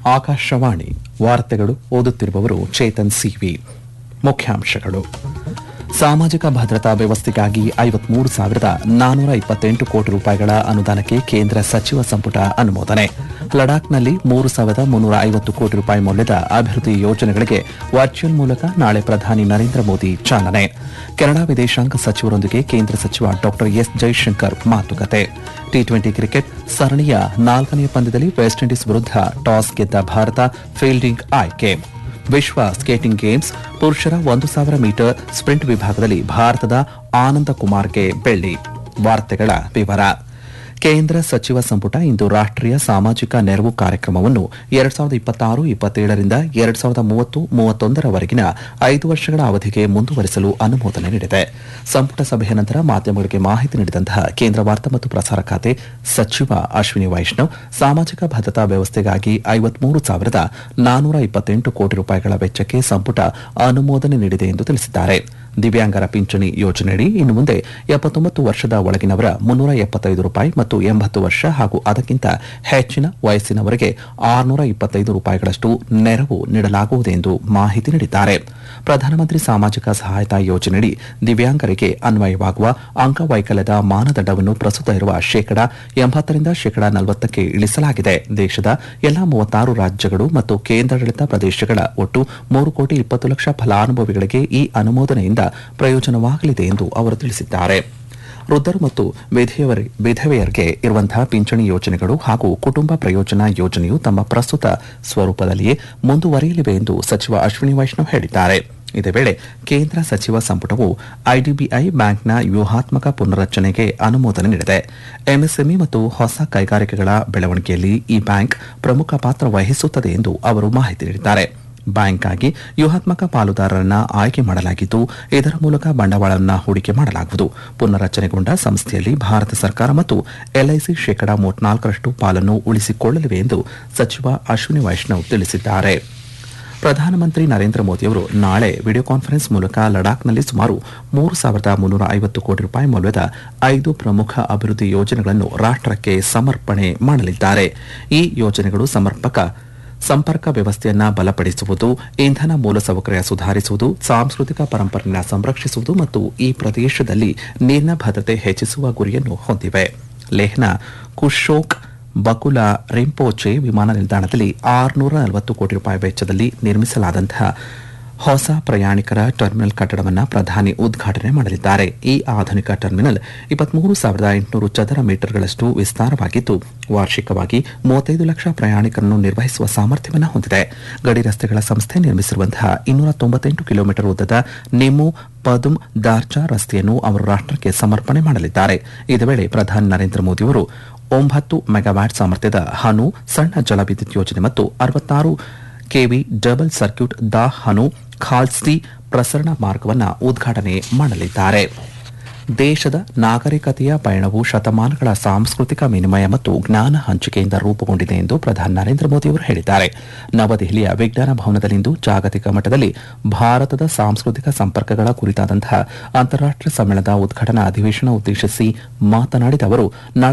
ಆಕಾಶವಾಣಿ ವಾರ್ತೆಗಳು ಓದುತ್ತಿರುವವರು ಚೇತನ್ ಸಿವಿ ಮುಖ್ಯಾಂಶಗಳು ಸಾಮಾಜಿಕ ಭದ್ರತಾ ವ್ಯವಸ್ಥೆಗಾಗಿ ಐವತ್ಮೂರು ಸಾವಿರದ ನಾನೂರ ಇಪ್ಪತ್ತೆಂಟು ಕೋಟಿ ರೂಪಾಯಿಗಳ ಅನುದಾನಕ್ಕೆ ಕೇಂದ್ರ ಸಚಿವ ಸಂಪುಟ ಅನುಮೋದನೆ ಲಡಾಖ್ನಲ್ಲಿ ಮೂರು ಸಾವಿರದ ಮುನ್ನೂರ ಐವತ್ತು ಕೋಟಿ ರೂಪಾಯಿ ಮೌಲ್ಯದ ಅಭಿವೃದ್ಧಿ ಯೋಜನೆಗಳಿಗೆ ವರ್ಚುವಲ್ ಮೂಲಕ ನಾಳೆ ಪ್ರಧಾನಿ ನರೇಂದ್ರ ಮೋದಿ ಚಾಲನೆ ಕೆನಡಾ ವಿದೇಶಾಂಗ ಸಚಿವರೊಂದಿಗೆ ಕೇಂದ್ರ ಸಚಿವ ಡಾ ಎಸ್ ಜೈಶಂಕರ್ ಮಾತುಕತೆ ಟಿ ಟ್ವೆಂಟಿ ಕ್ರಿಕೆಟ್ ಸರಣಿಯ ನಾಲ್ಕನೇ ಪಂದ್ಯದಲ್ಲಿ ವೆಸ್ಟ್ ಇಂಡೀಸ್ ವಿರುದ್ಧ ಟಾಸ್ ಗೆದ್ದ ಭಾರತ ಫೀಲ್ಡಿಂಗ್ ಆಯ್ಕೆ ವಿಶ್ವ ಸ್ಕೇಟಿಂಗ್ ಗೇಮ್ಸ್ ಪುರುಷರ ಒಂದು ಸಾವಿರ ಮೀಟರ್ ಸ್ಪ್ರಿಂಟ್ ವಿಭಾಗದಲ್ಲಿ ಭಾರತದ ಆನಂದ ಕುಮಾರ್ಗೆ ಬೆಳ್ಳಿ ವಾರ್ತೆಗಳ ವಿವರ ಕೇಂದ್ರ ಸಚಿವ ಸಂಪುಟ ಇಂದು ರಾಷ್ಟೀಯ ಸಾಮಾಜಿಕ ನೆರವು ಕಾರ್ಯಕ್ರಮವನ್ನು ಎರಡ್ ಸಾವಿರದ ಇಪ್ಪತ್ತಾರು ಇಪ್ಪತ್ತೇಳರಿಂದ ಎರಡ್ ಸಾವಿರದ ಮೂವತ್ತು ಮೂವತ್ತೊಂದರವರೆಗಿನ ಐದು ವರ್ಷಗಳ ಅವಧಿಗೆ ಮುಂದುವರಿಸಲು ಅನುಮೋದನೆ ನೀಡಿದೆ ಸಂಪುಟ ಸಭೆಯ ನಂತರ ಮಾಧ್ಯಮಗಳಿಗೆ ಮಾಹಿತಿ ನೀಡಿದಂತಹ ಕೇಂದ್ರ ವಾರ್ತಾ ಮತ್ತು ಪ್ರಸಾರ ಖಾತೆ ಸಚಿವ ಅಶ್ವಿನಿ ವೈಷ್ಣವ್ ಸಾಮಾಜಿಕ ಭದ್ರತಾ ವ್ಯವಸ್ಥೆಗಾಗಿ ಐವತ್ಮೂರು ಸಾವಿರದ ನಾನೂರ ಇಪ್ಪತ್ತೆಂಟು ಕೋಟಿ ರೂಪಾಯಿಗಳ ವೆಚ್ಚಕ್ಕೆ ಸಂಪುಟ ಅನುಮೋದನೆ ನೀಡಿದೆ ಎಂದು ತಿಳಿಸಿದ್ದಾರೆ ದಿವ್ಯಾಂಗರ ಪಿಂಚಣಿ ಯೋಜನೆಯಡಿ ಇನ್ನು ಮುಂದೆ ಎಪ್ಪತ್ತೊಂಬತ್ತು ವರ್ಷದ ಒಳಗಿನವರ ಮುನ್ನೂರ ಎಪ್ಪತ್ತೈದು ರೂಪಾಯಿ ಮತ್ತು ಎಂಬತ್ತು ವರ್ಷ ಹಾಗೂ ಅದಕ್ಕಿಂತ ಹೆಚ್ಚಿನ ವಯಸ್ಸಿನವರಿಗೆ ಆರುನೂರ ಇಪ್ಪತ್ತೈದು ರೂಪಾಯಿಗಳಷ್ಟು ನೆರವು ನೀಡಲಾಗುವುದು ಎಂದು ಮಾಹಿತಿ ನೀಡಿದ್ದಾರೆ ಪ್ರಧಾನಮಂತ್ರಿ ಸಾಮಾಜಿಕ ಸಹಾಯತಾ ಯೋಜನೆಯಡಿ ದಿವ್ಯಾಂಗರಿಗೆ ಅನ್ವಯವಾಗುವ ಅಂಗವೈಕಲ್ಯದ ಮಾನದಂಡವನ್ನು ಪ್ರಸ್ತುತ ಇರುವ ಶೇಕಡ ಎಂಬತ್ತರಿಂದ ಶೇಕಡ ನಲವತ್ತಕ್ಕೆ ಇಳಿಸಲಾಗಿದೆ ದೇಶದ ಎಲ್ಲಾ ಮೂವತ್ತಾರು ರಾಜ್ಯಗಳು ಮತ್ತು ಕೇಂದ್ರಾಡಳಿತ ಪ್ರದೇಶಗಳ ಒಟ್ಟು ಮೂರು ಕೋಟಿ ಇಪ್ಪತ್ತು ಲಕ್ಷ ಫಲಾನುಭವಿಗಳಿಗೆ ಈ ಅನುಮೋದನೆಯಿಂದ ಪ್ರಯೋಜನವಾಗಲಿದೆ ಎಂದು ಅವರು ತಿಳಿಸಿದ್ದಾರೆ ವೃದ್ಧರು ಮತ್ತು ವಿಧವೆಯರ- ವಿಧವೆಯರಿಗೆ ಇರುವಂತಹ ಪಿಂಚಣಿ ಯೋಜನೆಗಳು ಹಾಗೂ ಕುಟುಂಬ ಪ್ರಯೋಜನ ಯೋಜನೆಯು ತಮ್ಮ ಪ್ರಸ್ತುತ ಸ್ವರೂಪದಲ್ಲಿಯೇ ಮುಂದುವರಿಯಲಿವೆ ಎಂದು ಸಚಿವ ಅಶ್ವಿನಿ ವೈಷ್ಣವ್ ಹೇಳಿದ್ದಾರೆ ಇದೇ ವೇಳೆ ಕೇಂದ್ರ ಸಚಿವ ಸಂಪುಟವು ಐಡಿಬಿಐ ಬ್ಯಾಂಕ್ನ ವ್ಯೂಹಾತ್ಮಕ ಪುನರ್ರಚನೆಗೆ ಅನುಮೋದನೆ ನೀಡಿದೆ ಎಂಎಸ್ಎಂಇ ಮತ್ತು ಹೊಸ ಕೈಗಾರಿಕೆಗಳ ಬೆಳವಣಿಗೆಯಲ್ಲಿ ಈ ಬ್ಯಾಂಕ್ ಪ್ರಮುಖ ಪಾತ್ರ ವಹಿಸುತ್ತದೆ ಎಂದು ಅವರು ಮಾಹಿತಿ ನೀಡಿದ್ದಾರೆ ಬ್ಯಾಂಕ್ಗಾಗಿ ವ್ಯೂಹಾತ್ಮಕ ಪಾಲುದಾರರನ್ನ ಆಯ್ಕೆ ಮಾಡಲಾಗಿದ್ದು ಇದರ ಮೂಲಕ ಬಂಡವಾಳವನ್ನು ಹೂಡಿಕೆ ಮಾಡಲಾಗುವುದು ಪುನರ್ರಚನೆಗೊಂಡ ಸಂಸ್ಥೆಯಲ್ಲಿ ಭಾರತ ಸರ್ಕಾರ ಮತ್ತು ಎಲ್ಐಸಿ ಶೇಕಡಾ ಮೂವತ್ನಾಲ್ಕರಷ್ಟು ಪಾಲನ್ನು ಉಳಿಸಿಕೊಳ್ಳಲಿವೆ ಎಂದು ಸಚಿವ ಅಶ್ವಿನಿ ವೈಷ್ಣವ್ ತಿಳಿಸಿದ್ದಾರೆ ಪ್ರಧಾನಮಂತ್ರಿ ನರೇಂದ್ರ ಮೋದಿಯವರು ನಾಳೆ ವಿಡಿಯೋ ಕಾನ್ಫರೆನ್ಸ್ ಮೂಲಕ ಲಡಾಖ್ನಲ್ಲಿ ಸುಮಾರು ಮೂರು ಸಾವಿರದ ಮುನ್ನೂರ ಐವತ್ತು ಕೋಟಿ ರೂಪಾಯಿ ಮೌಲ್ಯದ ಐದು ಪ್ರಮುಖ ಅಭಿವೃದ್ಧಿ ಯೋಜನೆಗಳನ್ನು ರಾಷ್ಟಕ್ಕೆ ಸಮರ್ಪಣೆ ಮಾಡಲಿದ್ದಾರೆ ಈ ಯೋಜನೆಗಳು ಸಮರ್ಪಕ ಸಂಪರ್ಕ ವ್ಯವಸ್ಥೆಯನ್ನ ಬಲಪಡಿಸುವುದು ಇಂಧನ ಮೂಲಸೌಕರ್ಯ ಸುಧಾರಿಸುವುದು ಸಾಂಸ್ಕೃತಿಕ ಪರಂಪರೆಯನ್ನು ಸಂರಕ್ಷಿಸುವುದು ಮತ್ತು ಈ ಪ್ರದೇಶದಲ್ಲಿ ನೀರಿನ ಭದ್ರತೆ ಹೆಚ್ಚಿಸುವ ಗುರಿಯನ್ನು ಹೊಂದಿವೆ ಲೇಹ್ನ ಕುಶೋಕ್ ಬಕುಲಾ ರಿಂಪೋಚೆ ವಿಮಾನ ನಿಲ್ದಾಣದಲ್ಲಿ ಆರುನೂರ ನಲವತ್ತು ಕೋಟಿ ರೂಪಾಯಿ ವೆಚ್ಚದಲ್ಲಿ ನಿರ್ಮಿಸಲಾದಂತಹ ಹೊಸ ಪ್ರಯಾಣಿಕರ ಟರ್ಮಿನಲ್ ಕಟ್ಟಡವನ್ನು ಪ್ರಧಾನಿ ಉದ್ಘಾಟನೆ ಮಾಡಲಿದ್ದಾರೆ ಈ ಆಧುನಿಕ ಟರ್ಮಿನಲ್ ಇಪ್ಪತ್ಮೂರು ಸಾವಿರದ ಎಂಟುನೂರು ಚದರ ಮೀಟರ್ಗಳಷ್ಟು ವಿಸ್ತಾರವಾಗಿದ್ದು ವಾರ್ಷಿಕವಾಗಿ ಮೂವತ್ತೈದು ಲಕ್ಷ ಪ್ರಯಾಣಿಕರನ್ನು ನಿರ್ವಹಿಸುವ ಸಾಮರ್ಥ್ಯವನ್ನು ಹೊಂದಿದೆ ಗಡಿ ರಸ್ತೆಗಳ ಸಂಸ್ಥೆ ನಿರ್ಮಿಸಿರುವಂತಹ ಇನ್ನೂರ ತೊಂಬತ್ತೆಂಟು ಕಿಲೋಮೀಟರ್ ಉದ್ದದ ನಿಮು ಪದುಮ್ ದಾರ್ಚಾ ರಸ್ತೆಯನ್ನು ಅವರು ರಾಷ್ಟಕ್ಕೆ ಸಮರ್ಪಣೆ ಮಾಡಲಿದ್ದಾರೆ ಇದೇ ವೇಳೆ ಪ್ರಧಾನಿ ನರೇಂದ್ರ ಮೋದಿಯವರು ಒಂಬತ್ತು ಮೆಗಾವ್ಯಾಟ್ ಸಾಮರ್ಥ್ಯದ ಹನು ಸಣ್ಣ ಜಲವಿದ್ಯುತ್ ಯೋಜನೆ ಮತ್ತು ಅರವತ್ತಾರು ಕೆವಿ ಡಬಲ್ ಸರ್ಕ್ಯೂಟ್ ದಾ ಹನು ಖಾಲ್ಸ್ತಿ ಪ್ರಸರಣ ಮಾರ್ಗವನ್ನು ಉದ್ಘಾಟನೆ ಮಾಡಲಿದ್ದಾರೆ ದೇಶದ ನಾಗರಿಕತೆಯ ಪಯಣವು ಶತಮಾನಗಳ ಸಾಂಸ್ಕೃತಿಕ ವಿನಿಮಯ ಮತ್ತು ಜ್ಞಾನ ಹಂಚಿಕೆಯಿಂದ ರೂಪುಗೊಂಡಿದೆ ಎಂದು ಪ್ರಧಾನಿ ನರೇಂದ್ರ ಮೋದಿ ಅವರು ಹೇಳಿದ್ದಾರೆ ನವದೆಹಲಿಯ ವಿಜ್ಞಾನ ಭವನದಲ್ಲಿಂದು ಜಾಗತಿಕ ಮಟ್ಟದಲ್ಲಿ ಭಾರತದ ಸಾಂಸ್ಕೃತಿಕ ಸಂಪರ್ಕಗಳ ಕುರಿತಾದಂತಹ ಅಂತಾರಾಷ್ಟೀಯ ಸಮ್ಮೇಳನದ ಉದ್ಘಾಟನಾ ಅಧಿವೇಶನ ಉದ್ದೇಶಿಸಿ ಮಾತನಾಡಿದ ಅವರು ನಾಳೆ